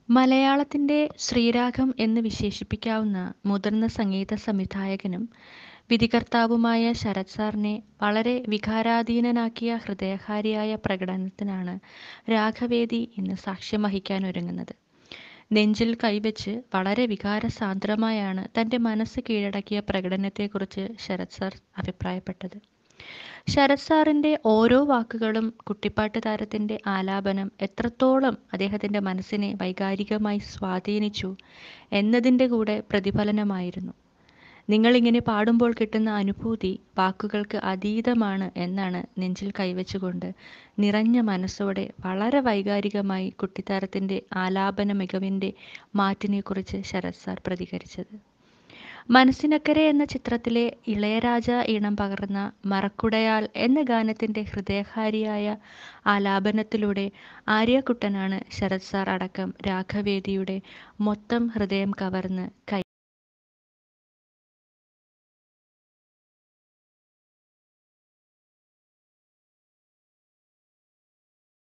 മലയാളത്തിൻ്റെ ശ്രീരാഗം എന്ന് വിശേഷിപ്പിക്കാവുന്ന മുതിർന്ന സംഗീത സംവിധായകനും വിധികർത്താവുമായ ശരത് സാറിനെ വളരെ വികാരാധീനനാക്കിയ ഹൃദയഹാരിയായ പ്രകടനത്തിനാണ് രാഗവേദി ഇന്ന് സാക്ഷ്യം വഹിക്കാനൊരുങ്ങുന്നത്. നെഞ്ചിൽ കൈവച്ച് വളരെ വികാരസാന്ദ്രമായാണ് തൻ്റെ മനസ്സ് കീഴടക്കിയ പ്രകടനത്തെക്കുറിച്ച് ശരത് സാർ അഭിപ്രായപ്പെട്ടത്. ശരത് സാറിൻ്റെ ഓരോ വാക്കുകളും കുട്ടിപ്പാട്ട് താരത്തിൻ്റെ ആലാപനം എത്രത്തോളം അദ്ദേഹത്തിൻ്റെ മനസ്സിനെ വൈകാരികമായി സ്വാധീനിച്ചു എന്നതിൻ്റെ കൂടെ പ്രതിഫലനമായിരുന്നു. നിങ്ങളിങ്ങനെ പാടുമ്പോൾ കിട്ടുന്ന അനുഭൂതി വാക്കുകൾക്ക് അതീതമാണ് എന്നാണ് നെഞ്ചിൽ കൈവച്ചുകൊണ്ട് നിറഞ്ഞ മനസ്സോടെ വളരെ വൈകാരികമായി കുട്ടിത്താരത്തിൻ്റെ ആലാപന മികവിൻ്റെ മാറ്റിനെക്കുറിച്ച് ശരത് സാർ പ്രതികരിച്ചത്. മനസ്സിനക്കരെ എന്ന ചിത്രത്തിലെ ഇളയരാജ ഈണം പകർന്ന മറക്കുടയാൾ എന്ന ഗാനത്തിൻ്റെ ഹൃദയഹാരിയായ ആലാപനത്തിലൂടെ ആര്യാക്കുട്ടനാണ് ശരത് സാർ അടക്കം രാഗവേദിയുടെ മൊത്തം ഹൃദയം കവർന്ന് കൈ